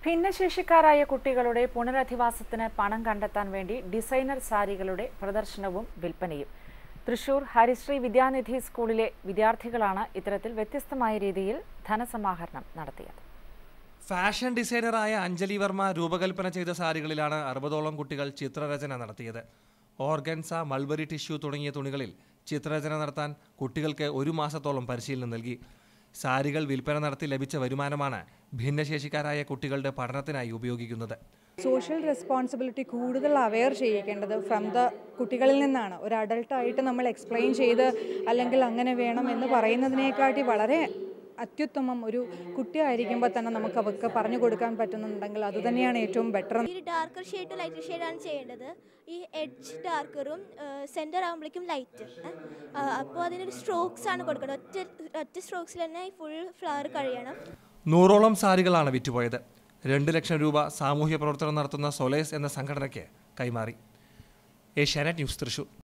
ഭിന്നശേഷിക്കാരായ കുട്ടികളുടെ പുനരധിവാസത്തിന് പണം കണ്ടെത്താൻ വേണ്ടി ഡിസൈനർ സാരികളുടെ പ്രദർശനവും വിൽപ്പനയും തൃശൂർ ഹരിശ്രീ വിദ്യാനിധി സ്കൂളിലെ വിദ്യാർത്ഥികളാണ് ഇത്തരത്തിൽ വ്യത്യസ്തമായ രീതിയിൽ ധനസമാഹരണം നടത്തിയത് ഫാഷൻ ഡിസൈനറായ അഞ്ജലി വർമ്മ രൂപകൽപ്പന ചെയ്ത സാരികളിലാണ് അറുപതോളം കുട്ടികൾ ചിത്രരചന നടത്തിയത് ഓർഗൻസ മൾബറി ടിഷ്യൂ തുടങ്ങിയ തുണികളിൽ ചിത്രരചന നടത്താൻ കുട്ടികൾക്ക് ഒരു മാസത്തോളം പരിശീലനം നൽകി സാരികൾ വിൽപ്പന നടത്തി ലഭിച്ച വരുമാനമാണ് ഭിന്നശേഷിക്കാരായ കുട്ടികളുടെ പഠനത്തിനായി ഉപയോഗിക്കുന്നത് സോഷ്യൽ റെസ്പോൺസിബിലിറ്റി കൂടുതൽ അവെയർ ചെയ്യിക്കേണ്ടത് ഫ്രം ദ കുട്ടികളിൽ നിന്നാണ് ഒരു അഡൾട്ടായിട്ട് നമ്മൾ എക്സ്പ്ലെയിൻ ചെയ്ത് അല്ലെങ്കിൽ അങ്ങനെ വേണം എന്ന് പറയുന്നതിനെക്കാട്ടി വളരെ അത്യുത്തമം ഒരു കുട്ടിയായിരിക്കുമ്പോൾ തന്നെ നമുക്ക് അവർക്ക് പറഞ്ഞു കൊടുക്കാൻ പറ്റുന്നുണ്ടെങ്കിൽ അതുതന്നെയാണ് ഏറ്റവും ബെറ്റർ ഈ ഡാർക്കർ ഷെയ്ഡ് ലൈറ്റർ ഷെയ്ഡാണ് ചെയ്യേണ്ടത് ഈ എഡ്ജ് ഡാർക്കറും സെൻറ്റർ ആകുമ്പോഴേക്കും ലൈറ്റ് അപ്പോൾ അതിനൊരു സ്ട്രോക്സ് ആണ് കൊടുക്കേണ്ടത് ഒറ്റ ഒറ്റ സ്ട്രോക്സിൽ തന്നെ ഈ ഫുൾ ഫ്ലവർ കഴിയണം നൂറോളം സാരികളാണ് വിറ്റുപോയത് രണ്ട് ലക്ഷം രൂപ സാമൂഹ്യ പ്രവർത്തനം നടത്തുന്ന സൊലേസ് എന്ന സംഘടനയ്ക്ക് കൈമാറി ഏഷ്യാനെറ്റ് ന്യൂസ് തൃശൂർ